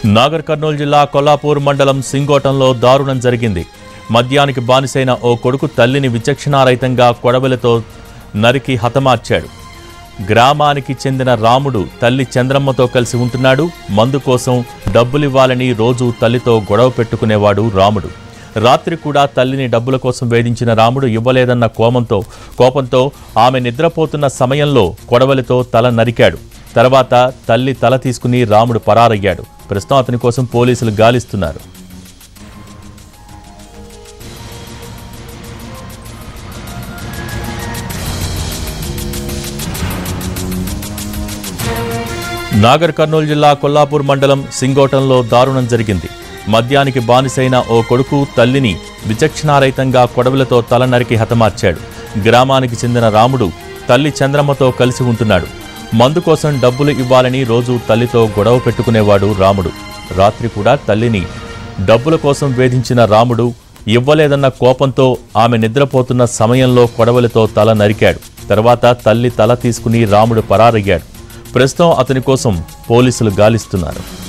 నాగర్ కర్నూలు జిల్లా కొల్లాపూర్ మండలం సింగోటంలో దారుణం జరిగింది మద్యానికి బానిసైన ఓ కొడుకు తల్లిని విచక్షణారహితంగా కొడవలితో నరికి హతమార్చాడు గ్రామానికి చెందిన రాముడు తల్లి చంద్రమ్మతో కలిసి ఉంటున్నాడు మందు కోసం డబ్బులివ్వాలని రోజు తల్లితో గొడవ పెట్టుకునేవాడు రాముడు రాత్రి కూడా తల్లిని డబ్బుల కోసం వేధించిన రాముడు ఇవ్వలేదన్న కోపంతో కోపంతో ఆమె నిద్రపోతున్న సమయంలో కొడవలితో తల నరికాడు తర్వాత తల్లి తల తీసుకుని రాముడు పరారయ్యాడు ప్రస్తుతం అతని కోసం పోలీసులు గాలిస్తున్నారు నాగర్ కర్నూలు జిల్లా కొల్లాపూర్ మండలం సింగోటంలో దారుణం జరిగింది మద్యానికి బానిసైన ఓ కొడుకు తల్లిని విచక్షణారహితంగా కొడవలతో తల నరికి హతమార్చాడు గ్రామానికి చెందిన రాముడు తల్లి చంద్రమ్మతో కలిసి ఉంటున్నాడు మందు కోసం డబ్బులు ఇవ్వాలని రోజు తల్లితో గొడవ పెట్టుకునేవాడు రాముడు రాత్రి కూడా తల్లిని డబ్బుల కోసం వేధించిన రాముడు ఇవ్వలేదన్న కోపంతో ఆమె నిద్రపోతున్న సమయంలో కొడవలితో తల నరికాడు తర్వాత తల్లి తల తీసుకుని రాముడు పరారయ్యాడు ప్రస్తుతం అతని కోసం పోలీసులు గాలిస్తున్నారు